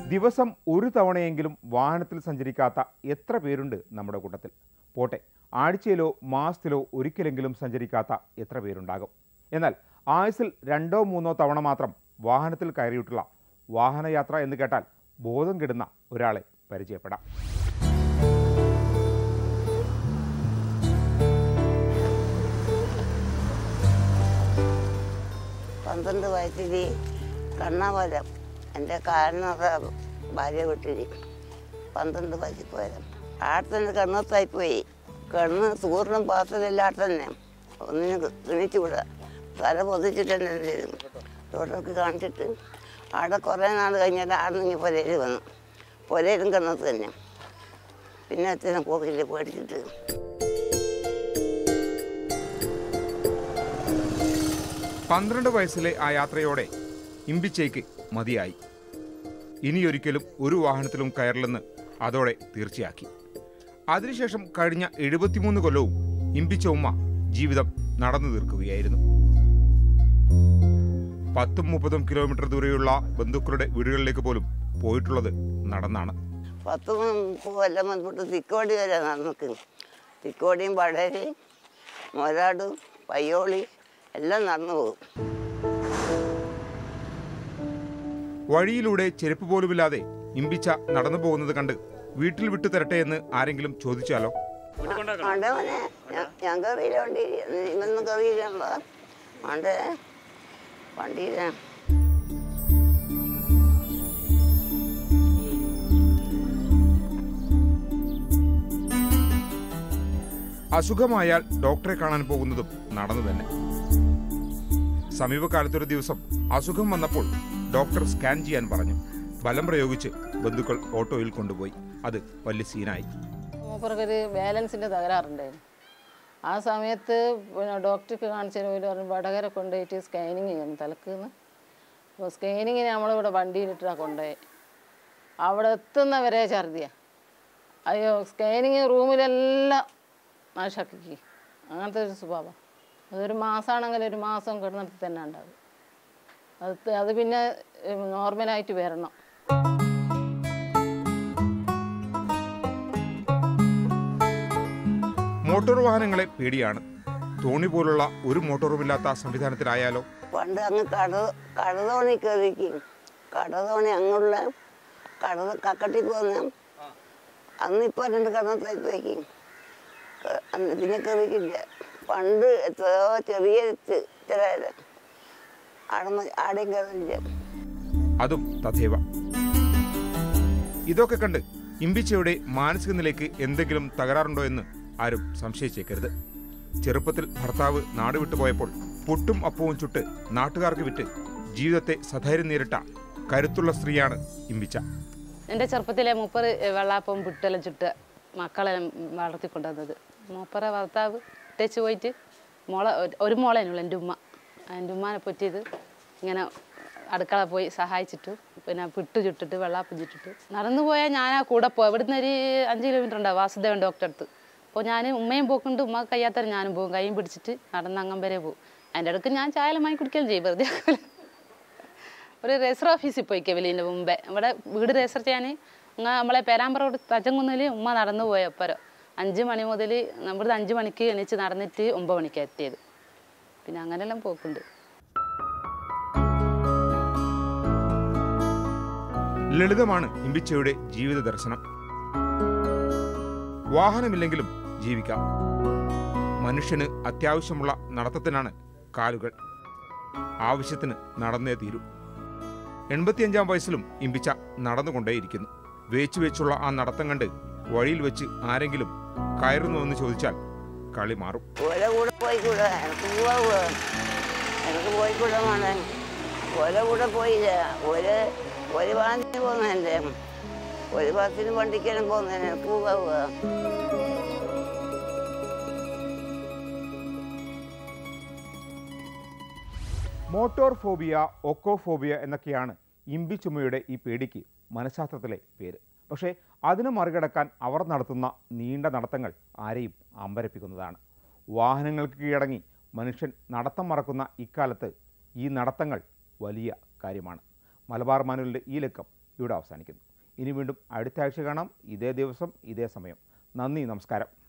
ദിവസം ഒരു തവണയെങ്കിലും വാഹനത്തിൽ സഞ്ചരിക്കാത്ത എത്ര പേരുണ്ട് നമ്മുടെ കൂട്ടത്തിൽ പോട്ടെ ആഴ്ചയിലോ മാസത്തിലോ ഒരിക്കലെങ്കിലും സഞ്ചരിക്കാത്ത എത്ര പേരുണ്ടാകും എന്നാൽ ആയുസിൽ രണ്ടോ മൂന്നോ തവണ മാത്രം വാഹനത്തിൽ കയറിയിട്ടുള്ള വാഹനയാത്ര എന്ന് കേട്ടാൽ ബോധം കെടുന്ന ഒരാളെ പരിചയപ്പെടാം പന്ത്രണ്ട് വയസ്സിൽ കണ്ണാമരം എൻ്റെ കാലിനൊക്കെ ഭാര്യ വിട്ടിരി പന്ത്രണ്ട് വയസ്സിൽ പോയത് ആടത്തന്നെ കണ്ണത്തായി പോയി കണ്ണ് തൂറിനും പാത്രമില്ല ആട്ടന്നെ ഒന്നിനും കിണിച്ചു വിടുക തല പൊതിച്ചിട്ട് തന്നെ ചെയ്തു ഡോക്ടർക്ക് കാണിച്ചിട്ട് അവിടെ കുറേ നാൾ കഴിഞ്ഞാൽ ആടെ നിന്ന് പൊരയിൽ വന്നു പൊരയിലും കണ്ണത്ത് തന്നെ പിന്നെ അച്ഛനെ പോക്കില്ല പേടിച്ചിട്ട് പന്ത്രണ്ട് വയസ്സിലെ ആ യാത്രയോടെ ഇമ്പിച്ചേക്ക് മതിയായി ഇനിയൊരിക്കലും ഒരു വാഹനത്തിലും കയറില്ലെന്ന് അതോടെ തീർച്ചയാക്കി അതിനുശേഷം കഴിഞ്ഞ എഴുപത്തിമൂന്ന് കൊല്ലവും ഇമ്പിച്ച ഉമ്മ ജീവിതം നടന്നു തീർക്കുകയായിരുന്നു പത്തും മുപ്പതും കിലോമീറ്റർ ദൂരെയുള്ള ബന്ധുക്കളുടെ വീടുകളിലേക്ക് പോലും പോയിട്ടുള്ളത് നടന്നാണ് പത്ത് മുപ്പത് കൊല്ലം വന്നിട്ട് തിക്കോടി വരെ നടന്നിക്ക് തിക്കോടിയും വടരി മൊരാട് പയ്യോളി എല്ലാം നടന്നു പോകും വഴിയിലൂടെ ചെരുപ്പ് പോലുമില്ലാതെ ഇമ്പിച്ച നടന്നു പോകുന്നത് കണ്ട് വീട്ടിൽ വിട്ടു തരട്ടെ എന്ന് ആരെങ്കിലും ചോദിച്ചാലോ മണ്ടവനെ ഞാൻ കറിയില്ല വണ്ടി നിങ്ങളൊന്നും കറിയില്ല മണ്ടേ വണ്ടിയില്ല അസുഖമായാൽ ഡോക്ടറെ കാണാൻ പോകുന്നതും നടന്നു തന്നെ സമീപകാലത്തൊരു ദിവസം അസുഖം വന്നപ്പോൾ ഡോക്ടർ സ്കാൻ ചെയ്യാൻ പറഞ്ഞു ബലം പ്രയോഗിച്ച് ബന്ധുക്കൾ ഓട്ടോയിൽ കൊണ്ടുപോയി അത് വലിയ സീനായി മൂപ്പർക്കൊരു ബാലൻസിൻ്റെ തകരാറുണ്ടായിരുന്നു ആ സമയത്ത് പിന്നെ ഡോക്ടർക്ക് കാണിച്ചതിന് പോലും പറഞ്ഞു വടകര കൊണ്ടുപോയിട്ട് സ്കാനിങ് ചെയ്യണം തലക്കുന്ന് അപ്പോൾ സ്കാനിങ്ങിന് നമ്മളിവിടെ വണ്ടിയിലിട്ടാണ് കൊണ്ടുപോയി അവിടെ എത്തുന്നവരെ ഛർദിയ അയ്യോ സ്കാനിങ് റൂമിലെല്ലാം നാശാക്കി അങ്ങനത്തെ ഒരു സ്വഭാവം അതൊരു മാസമാണെങ്കിൽ ഒരു മാസം കിടന്നിട്ട് തന്നെ ഉണ്ടാവും അത് ത- അത് പിന്നെ നോർമലായിട്ട് വരണം മോട്ടോർ വാഹനങ്ങളെ പേടിയാണ് തോണി പോലുള്ള ഒരു മോട്ടോറുമില്ലാത്ത സംവിധാനത്തിലായാലോ പണ്ട് അങ്ങ് കട കടതോണി കയറിക്കും കടതോണി അങ്ങുള്ള കട കക്കട്ടി പോന്ന അന്നിപ്പോൾ രണ്ട് കടത്തായി പോയിക്കും അന്ന് പിന്നെ കയറിക്കില്ല പണ്ട് എത്രയോ ചെറിയ ചെ- ചില ആടമ ആടെയും കയറില്ല അതും തഥേവ ഇതൊക്കെ കണ്ട് ഇമ്പിച്ചയുടെ മാനസിക നിലയ്ക്ക് എന്തെങ്കിലും തകരാറുണ്ടോ എന്ന് ആരും സംശയിച്ചേക്കരുത് ചെറുപ്പത്തിൽ ഭർത്താവ് നാട് വിട്ടുപോയപ്പോൾ പുട്ടും അപ്പവും ചുട്ട് നാട്ടുകാർക്ക് വിറ്റ് ജീവിതത്തെ സധൈര്യം നേരിട്ട കരുത്തുള്ള സ്ത്രീയാണ് ഇമ്പിച്ച എൻ്റെ ചെറുപ്പത്തിലെ മൂപ്പറ് വെള്ളാപ്പം പുട്ടെല്ലാം ചുട്ട് മക്കളെ വളർത്തിക്കൊണ്ടുവന്നത് മൂപ്പറ ഭർത്താവ് ഇട്ടേച്ച് പോയിട്ട് മോളെ ഒരു- ഒരു മോളേനുള്ളൂ എൻ്റെ ഉമ്മ എൻ്റെ ഉമ്മാനെ പറ്റിയത് ഇങ്ങനെ അടുക്കള പോയി സഹായിച്ചിട്ട് പിന്നെ പുട്ട് ചുട്ടിട്ട് വെള്ളാപ്പം ചുട്ടിട്ട് നടന്നു പോയാൽ ഞാൻ ആ കൂടെ പോകും ഇവിടുന്ന് ഒരു അഞ്ച് കിലോമീറ്റർ ഉണ്ടാവും വാസുദേവൻ ഡോക്ടറെ അടുത്ത് അപ്പോൾ ഞാൻ ഉമ്മയും പോക്കുണ്ട് ഉമ്മ കയ്യാത്തരം ഞാനും പോകും കൈയും പിടിച്ചിട്ട് നടന്ന് അങ്ങം വരെ പോകും അതിൻ്റെ ഇടയ്ക്ക് ഞാൻ ചായ വാങ്ങി കുടിക്കുകയും ചെയ്യും വെറുതെ ഒരു രജിസ്റ്റർ ഓഫീസിൽ പോയി കെവിലിൻ്റെ മുമ്പേ ഇവിടെ വീട് രജിസ്റ്റർ ചെയ്യാൻ അങ്ങ് നമ്മളെ പേരാമ്പ്ര റോഡ് തച്ചങ്കുന്നിൽ ഉമ്മ നടന്നു പോയ ഒപ്പരം അഞ്ച് മണി മുതൽ നമ്മുടെ അഞ്ച് മണിക്ക് എണീച്ച് നടന്നിട്ട് ഒമ്പത് മണിക്ക് എത്തിയത് പിന്നെ അങ്ങനെല്ലാം പോക്കുണ്ട് ലളിതമാണ് ഇമ്പിച്ചയുടെ ജീവിത ദർശനം വാഹനമില്ലെങ്കിലും ജീവിക്കാം മനുഷ്യന് അത്യാവശ്യമുള്ള നടത്തത്തിനാണ് കാലുകൾ ആവശ്യത്തിന് നടന്നേ തീരൂ എൺപത്തിയഞ്ചാം വയസ്സിലും ഇമ്പിച്ച നടന്നുകൊണ്ടേയിരിക്കുന്നു വേച്ചു വെച്ചുള്ള ആ നടത്തം കണ്ട് വഴിയിൽ വെച്ച് ആരെങ്കിലും കയറുന്നു എന്ന് ചോദിച്ചാൽ കളി മാറും ഓല കൂടെ പോയിക്കൂടെ എനിക്ക് പോവാ എനിക്ക് പോയിക്കൂടെ മോനെ ഓല കൂടെ പോയില്ല ഒരു ഒരു വാഹനത്തിന് പോകുന്നതല്ലേ ഒരു ബസ്സിന് വണ്ടിക്കാനും പോകുന്നതിന് എനിക്ക് പോവാ മോട്ടോർ ഫോബിയ ഒക്കോഫോബിയ എന്നൊക്കെയാണ് ഇമ്പിച്ചുമയുടെ ഈ പേടിക്ക് മനഃശാസ്ത്രത്തിലെ പേര് പക്ഷേ അതിന് മറികടക്കാൻ അവർ നടത്തുന്ന നീണ്ട നടത്തങ്ങൾ ആരെയും അമ്പരപ്പിക്കുന്നതാണ് വാഹനങ്ങൾക്ക് കീഴടങ്ങി മനുഷ്യൻ നടത്തം മറക്കുന്ന ഇക്കാലത്ത് ഈ നടത്തങ്ങൾ വലിയ കാര്യമാണ് മലബാർ മാനുവലിൻ്റെ ഈ ലക്കം ഇവിടെ അവസാനിക്കുന്നു ഇനി വീണ്ടും അടുത്ത ആഴ്ച കാണാം ഇതേ ദിവസം ഇതേ സമയം നന്ദി നമസ്കാരം